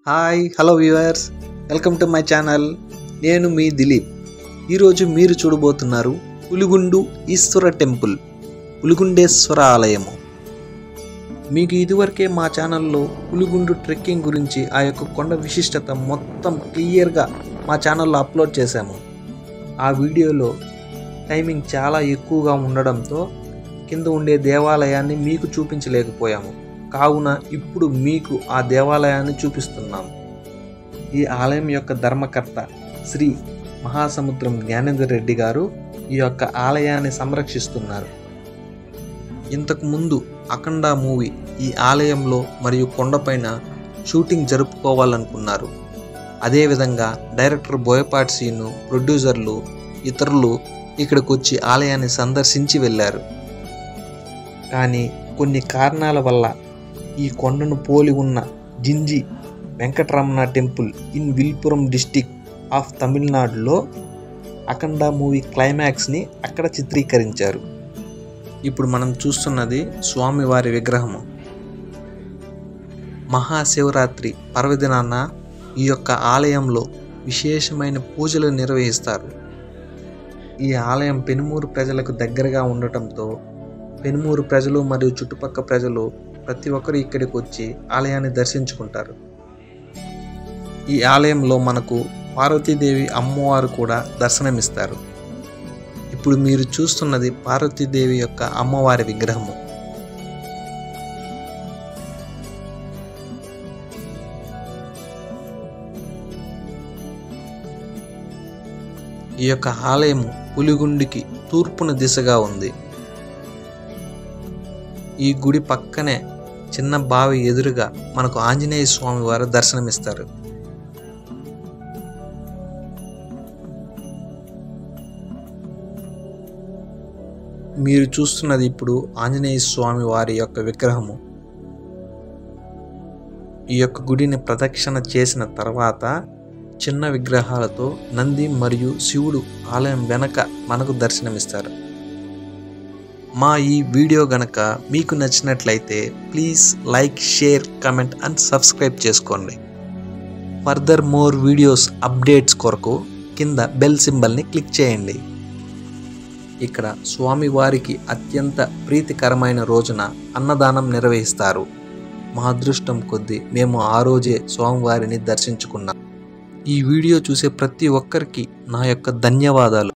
hi hello viewers welcome to my channel నేను మీ దిలీప్ ఈరోజు మీరు చూడబోతున్నారు పులిగుండు ఈశ్వర టెంపుల్ పులిగుండేశ్వర ఆలయము మీకు ఇదివరకే మా ఛానల్లో పులిగుండు ట్రెక్కింగ్ గురించి ఆ యొక్క కొండ విశిష్టత మొత్తం క్లియర్గా మా ఛానల్లో అప్లోడ్ చేశాము ఆ వీడియోలో టైమింగ్ చాలా ఎక్కువగా ఉండడంతో కింద ఉండే దేవాలయాన్ని మీకు చూపించలేకపోయాము కావున ఇప్పుడు మీకు ఆ దేవాలయాన్ని చూపిస్తున్నాం ఈ ఆలయం యొక్క ధర్మకర్త శ్రీ మహాసముద్రం జ్ఞానేంద్ర రెడ్డి గారు ఈ యొక్క ఆలయాన్ని సంరక్షిస్తున్నారు ఇంతకు ముందు అఖండ మూవీ ఈ ఆలయంలో మరియు కొండపైన షూటింగ్ జరుపుకోవాలనుకున్నారు అదేవిధంగా డైరెక్టర్ బోయపాటి సీను ప్రొడ్యూసర్లు ఇతరులు ఇక్కడికి వచ్చి ఆలయాన్ని సందర్శించి వెళ్ళారు కానీ కొన్ని కారణాల వల్ల ఈ కొండను పోలి ఉన్న Gingee Venkataramana temple in Villupuram district of తమిళనాడులో అఖండ మూవీ క్లైమాక్స్ని అక్కడ చిత్రీకరించారు ఇప్పుడు మనం చూస్తున్నది స్వామివారి విగ్రహము మహాశివరాత్రి పర్వదినాన ఈ యొక్క ఆలయంలో విశేషమైన పూజలు నిర్వహిస్తారు ఈ ఆలయం పెనుమూరు ప్రజలకు దగ్గరగా ఉండటంతో పెనుమూరు ప్రజలు మరియు చుట్టుపక్క ప్రజలు ప్రతి ఒక్కరు ఇక్కడికి వచ్చి ఆలయాన్ని దర్శించుకుంటారు ఈ ఆలయంలో మనకు పార్వతీదేవి అమ్మవారు కూడా దర్శనమిస్తారు ఇప్పుడు మీరు చూస్తున్నది పార్వతీదేవి యొక్క అమ్మవారి విగ్రహము ఈ యొక్క ఆలయం పులిగుండికి తూర్పున దిశగా ఉంది ఈ గుడి పక్కనే చిన్న బావి ఎదురుగా మనకు ఆంజనేయ స్వామి వారు దర్శనమిస్తారు మీరు చూస్తున్నది ఇప్పుడు ఆంజనేయ స్వామి వారి యొక్క విగ్రహము ఈ యొక్క గుడిని ప్రదక్షిణ చేసిన తర్వాత చిన్న విగ్రహాలతో నంది మరియు శివుడు ఆలయం వెనక మనకు దర్శనమిస్తారు మా ఈ వీడియో గనక మీకు నచ్చినట్లయితే please like share comment and subscribe చేసుకోండి ఫర్దర్ మోర్ వీడియోస్ అప్డేట్స్ కొరకు కింద బెల్ సింబల్ని క్లిక్ చేయండి ఇక్కడ స్వామివారికి అత్యంత ప్రీతికరమైన రోజున అన్నదానం నిర్వహిస్తారు మా అదృష్టం కొద్దీ మేము ఆ రోజే స్వామివారిని దర్శించుకున్నాం ఈ వీడియో చూసే ప్రతి ఒక్కరికి నా యొక్క ధన్యవాదాలు